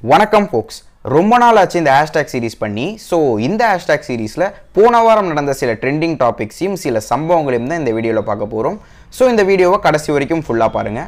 வணக்கம் ஃபோக்ஸ் ரொம்ப நாள் ஆச்சு இந்த ஹேஷ்டேக் சீரிஸ் பண்ணி ஸோ இந்த ஹேஷ்டேக் சீரிஸில் போன வாரம் நடந்த சில ட்ரெண்டிங் டாபிக்ஸையும் சில சம்பவங்களையும் தான் இந்த வீடியோவில் பார்க்க போகிறோம் ஸோ இந்த வீடியோவை கடைசி வரைக்கும் ஃபுல்லாக பாருங்கள்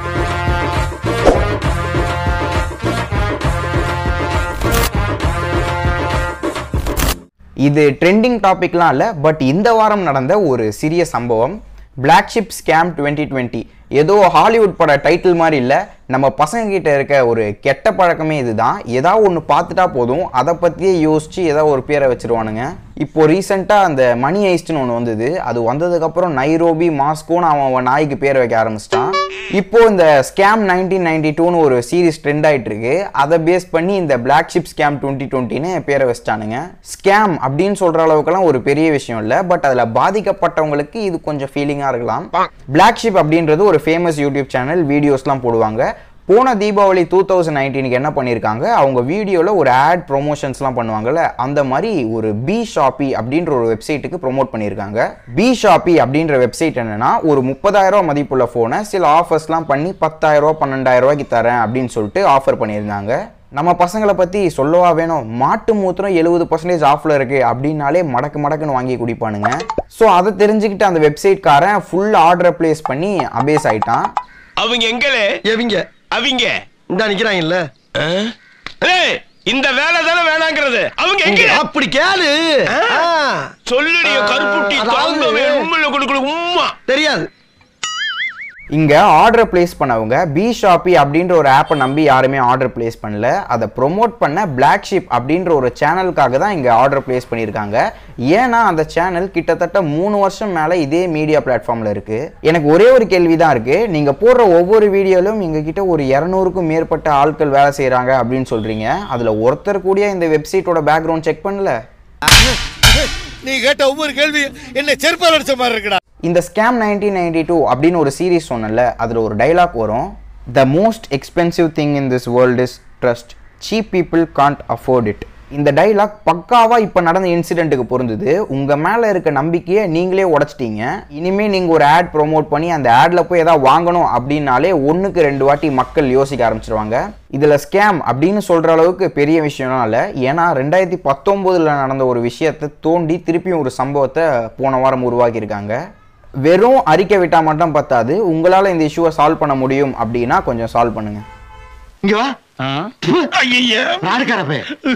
இது ட்ரெண்டிங் டாபிக்லாம் இல்லை பட் இந்த வாரம் நடந்த ஒரு சிறிய சம்பவம் Black Sheep scam twenty twenty ஏதோ ஹாலிவுட் பட டைட்டில் மாதிரி இல்லை நம்ம பசங்க கிட்ட இருக்க ஒரு கெட்ட பழக்கமே இதுதான் ஏதாவது ஒன்று பார்த்துட்டா போதும் அதை பற்றியே யோசிச்சு ஏதாவது ஒரு பேரை வச்சிருவானுங்க இப்போ ரீசெண்டாக அந்த மணி ஐஸ்ட்னு ஒன்று வந்தது அது வந்ததுக்கப்புறம் நைரோபி மாஸ்கோன்னு அவன் அவன் நாய்க்கு பேர் வைக்க ஆரம்பிச்சிட்டான் இப்போ இந்த ஸ்கேம் நைன்டீன் நைன்டி டூன்னு ஒரு சீரிஸ் ட்ரெண்ட் ஆயிட்டு இருக்கு அதை பேஸ் பண்ணி இந்த பிளாக் ஷிப் ஸ்கேம் டுவெண்ட்டி டுவெண்ட்டின்னு பேரை வச்சிட்டானுங்க ஸ்கேம் அப்படின்னு சொல்ற அளவுக்குலாம் ஒரு பெரிய விஷயம் இல்லை பட் அதில் பாதிக்கப்பட்டவங்களுக்கு இது கொஞ்சம் ஃபீலிங்காக இருக்கலாம் பிளாக் ஷிப் அப்படின்றது ஒரு ஃபேமஸ் யூடியூப் சேனல் வீடியோஸ்லாம் போடுவாங்க போன தீபாவளி டூ தௌசண்ட் நைன்டீனுக்கு என்ன பண்ணியிருக்காங்க அவங்க வீடியோவில் ஒரு ஆட் ப்ரொமோஷன்ஸ்லாம் பண்ணுவாங்கல்ல அந்த மாதிரி ஒரு பி ஷாப்பி அப்படின்ற ஒரு வெப்சைட்டுக்கு ப்ரோமோட் பண்ணியிருக்காங்க பி ஷாப்பி அப்படின்ற வெப்சைட் என்னன்னா ஒரு முப்பதாயிரம் ரூபா மதிப்புள்ள ஃபோனை சில ஆஃபர்ஸ்லாம் பண்ணி பத்தாயிரம் ரூபா பன்னெண்டாயிரம் ரூபாய்க்கு தரேன் அப்படின்னு சொல்லிட்டு ஆஃபர் பண்ணியிருந்தாங்க நம்ம பசங்களை பற்றி சொல்லவா வேணும் மாட்டு மூத்திரம் எழுபது பர்சன்டேஜ் ஆஃபில் இருக்குது அப்படின்னாலே மடக்கு மடக்குன்னு வாங்கி குடிப்பானுங்க ஸோ அதை தெரிஞ்சுக்கிட்டு அந்த வெப்சைட்காரன் ஃபுல் ஆர்டரை ப்ளேஸ் பண்ணி அபேஸ் ஆயிட்டான் அவங்க எங்களே எவிங்க அவங்க இந்த நிக்கிறாங்கல்ல ஏய், இந்த வேலை தானே வேணாங்கிறது அவங்க எங்க அப்படி கேளு ஆ, சொல்லுடைய கருப்புட்டி அதாவது- தாங்கவே உண்மையில கொடுக்கல உம்மா தெரியாது இங்கே ஆர்டர் பிளேஸ் பண்ணவங்க பி ஷாப்பி அப்படின்ற ஒரு ஆப்பை நம்பி யாருமே ஆர்டர் பிளேஸ் பண்ணல அதை ப்ரொமோட் பண்ண பிளாக் ஷிப் அப்படின்ற ஒரு சேனலுக்காக தான் இங்கே ஆர்டர் பிளேஸ் பண்ணியிருக்காங்க ஏன்னா அந்த சேனல் கிட்டத்தட்ட மூணு வருஷம் மேலே இதே மீடியா பிளாட்ஃபார்மில் இருக்குது எனக்கு ஒரே ஒரு கேள்வி தான் இருக்குது நீங்கள் போடுற ஒவ்வொரு வீடியோலும் எங்ககிட்ட ஒரு இரநூறுக்கும் மேற்பட்ட ஆட்கள் வேலை செய்கிறாங்க அப்படின்னு சொல்கிறீங்க அதில் ஒருத்தர் கூடிய இந்த வெப்சைட்டோட பேக்ரவுண்ட் செக் பண்ணல நீ கேட்ட ஒவ்வொரு கேள்வி என்ன செருப்பால் அடிச்ச மாதிரி இருக்குடா இந்த ஸ்கேம் நைன்டீன் நைன்டி டூ அப்படின்னு ஒரு சீரிஸ் சொன்னல அதில் ஒரு டைலாக் வரும் the most expensive thing in this world is trust cheap people can't afford it இந்த டைலாக் பக்காவா இப்போ நடந்த இன்சிடென்ட்டுக்கு பொருந்தது உங்க மேல இருக்க நம்பிக்கையை நீங்களே உடைச்சிட்டீங்க இனிமே நீங்க ஒரு ஆட் ப்ரோமோட் பண்ணி அந்த ஆட்ல போய் ஏதாவது வாங்கணும் அப்படின்னாலே ஒண்ணுக்கு ரெண்டு வாட்டி மக்கள் யோசிக்க ஆரம்பிச்சிருவாங்க இதுல ஸ்கேம் அப்படின்னு சொல்ற அளவுக்கு பெரிய விஷயம்லாம் இல்லை ஏன்னா ரெண்டாயிரத்தி பத்தொன்பதுல நடந்த ஒரு விஷயத்தை தோண்டி திருப்பியும் ஒரு சம்பவத்தை போன வாரம் உருவாக்கியிருக்காங்க வெறும் அறிக்கை விட்டால் மட்டும் பத்தாது உங்களால் இந்த இஷ்யூவை சால்வ் பண்ண முடியும் அப்படின்னா கொஞ்சம் சால்வ் பண்ணுங்க இங்க வா ஐயா நாடுக்காரப்பே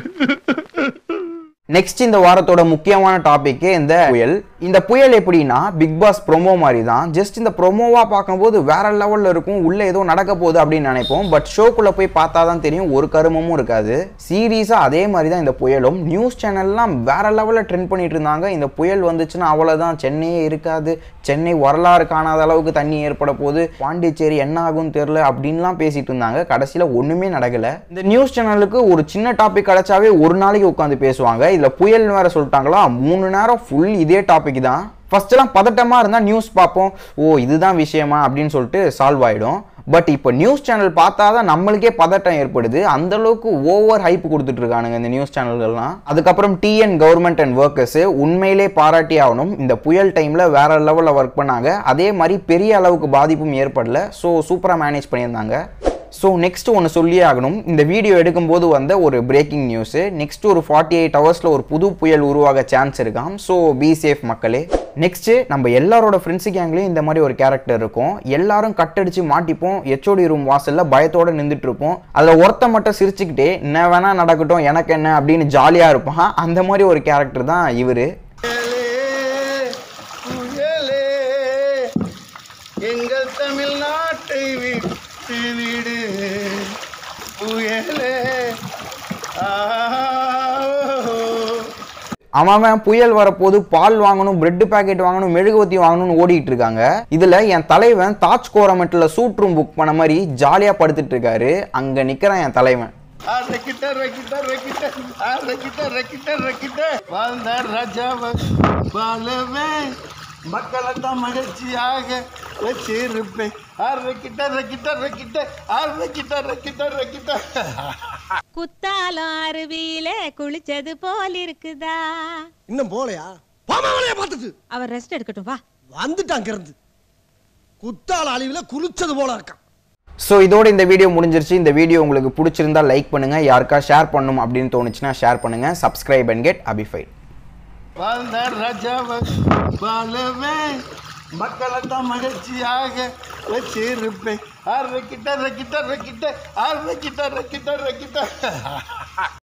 நெக்ஸ்ட் இந்த வாரத்தோட முக்கியமான டாபிக் இந்த புயல் இந்த புயல் எப்படின்னா பிக் பாஸ் ப்ரோமோ மாதிரி தான் ஜஸ்ட் இந்த ப்ரோமோவா பார்க்கும்போது வேற லெவல்ல இருக்கும் உள்ள ஏதோ நடக்க போகுது அப்படின்னு நினைப்போம் பட் ஷோக்குள்ள போய் பார்த்தா தான் தெரியும் ஒரு கருமமும் இருக்காது சீரியஸா அதே மாதிரி தான் இந்த புயலும் நியூஸ் சேனல்லாம் வேற லெவல்ல ட்ரெண்ட் பண்ணிட்டு இருந்தாங்க இந்த புயல் வந்துச்சுன்னா அவ்வளவுதான் சென்னையே இருக்காது சென்னை வரலாறு காணாத அளவுக்கு தண்ணி ஏற்பட போகுது பாண்டிச்சேரி என்ன ஆகும்னு தெரியல அப்படின்லாம் பேசிட்டு இருந்தாங்க கடைசியில ஒண்ணுமே நடக்கல இந்த நியூஸ் சேனலுக்கு ஒரு சின்ன டாபிக் கிடைச்சாவே ஒரு நாளைக்கு உட்காந்து பேசுவாங்க இதுல புயல் வேற சொல்லிட்டாங்களா மூணு நேரம் ஃபுல் இதே டாபிக் தான் ஃபர்ஸ்ட் எல்லாம் பதட்டமா இருந்தா நியூஸ் பார்ப்போம் ஓ இதுதான் விஷயமா அப்படின்னு சொல்லிட்டு சால்வ் ஆயிடும் பட் இப்போ நியூஸ் சேனல் பார்த்தா தான் நம்மளுக்கே பதட்டம் ஏற்படுது அந்த அளவுக்கு ஓவர் ஹைப் கொடுத்துட்டு இருக்கானுங்க இந்த நியூஸ் சேனல்கள்லாம் அதுக்கப்புறம் டிஎன் கவர்மெண்ட் அண்ட் ஒர்க்கர்ஸ் உண்மையிலே பாராட்டி ஆகணும் இந்த புயல் டைம்ல வேற லெவலில் ஒர்க் பண்ணாங்க அதே மாதிரி பெரிய அளவுக்கு பாதிப்பும் ஏற்படல ஸோ சூப்பராக மேனேஜ் பண்ணியிருந்தாங்க ஸோ நெக்ஸ்ட் ஒன்று சொல்லியே ஆகணும் இந்த வீடியோ எடுக்கும்போது வந்த ஒரு பிரேக்கிங் நியூஸு நெக்ஸ்ட் ஒரு ஃபார்ட்டி எயிட் ஹவர்ஸில் ஒரு புது புயல் உருவாக சான்ஸ் இருக்காம் ஸோ பி சேஃப் மக்களே நெக்ஸ்ட்டு நம்ம எல்லாரோட ஃப்ரெண்ட்ஸு கேங்லேயும் இந்த மாதிரி ஒரு கேரக்டர் இருக்கும் எல்லாரும் கட்டடிச்சு மாட்டிப்போம் ஹெச்ஓடி ரூம் வாசலில் பயத்தோட நின்றுட்டு இருப்போம் அதில் ஒருத்த மட்டும் சிரிச்சுக்கிட்டே என்ன வேணா நடக்கட்டும் எனக்கு என்ன அப்படின்னு ஜாலியாக இருப்பான் அந்த மாதிரி ஒரு கேரக்டர் தான் இவர் புயலே எங்கள் தமிழ்நாட்டை விட்டு விடு புயலே ஆஹோ. அவன் அவன் புயல் வரப்போது பால் வாங்கணும் பிரெட் பாக்கெட் வாங்கணும் மெழுகுவத்தி வாங்கணும்னு ஓடிட்டு இருக்காங்க இதுல என் தலைவன் தாஜ் கோரமெட்டில் சூட் ரூம் புக் பண்ண மாதிரி ஜாலியா படுத்துட்டு இருக்காரு அங்க நிக்கிறான் என் தலைவன் அரக்கிட்ட ரக்கிட்ட ரக்கிட்ட அரக்கிட்ட ரக்கிட்ட ரக்கிட்ட வாழ்ந்த ராஜாவை வாழவே மக்களை தான் மகிழ்ச்சியாக வச்சிருப்பேன் அரக்கிட்ட ரக்கிட்ட ரக்கிட்ட அரக்கிட்ட ரக்கிட்ட ரக்கிட்ட குத்தாலம் அருவியில குளிச்சது போல் இருக்குதா இன்னும் போலையா போமா வேலைய பார்த்துட்டு அவர் ரெஸ்ட் எடுக்கட்டும் வா வந்துட்டான் இருந்து குத்தால அழிவுல குளிச்சது போல இருக்கான் ஸோ இதோட இந்த வீடியோ முடிஞ்சிருச்சு இந்த வீடியோ உங்களுக்கு பிடிச்சிருந்தா லைக் பண்ணுங்க யாருக்கா ஷேர் பண்ணணும் அப்படின்னு தோணுச்சுன்னா ஷேர் பண்ணுங்க சப்ஸ்கிரைப் அண்ட் கெட் அபிஃபைட் வாழ்ந்த ராஜாவை வாழவே மக்களை தான் மகிழ்ச்சியாக வச்சிருப்பேன் அரை கிட்ட ரெக்கிட்ட ரெக்கிட்ட அரை கிட்ட ரெக்கிட்ட ரெக்கிட்ட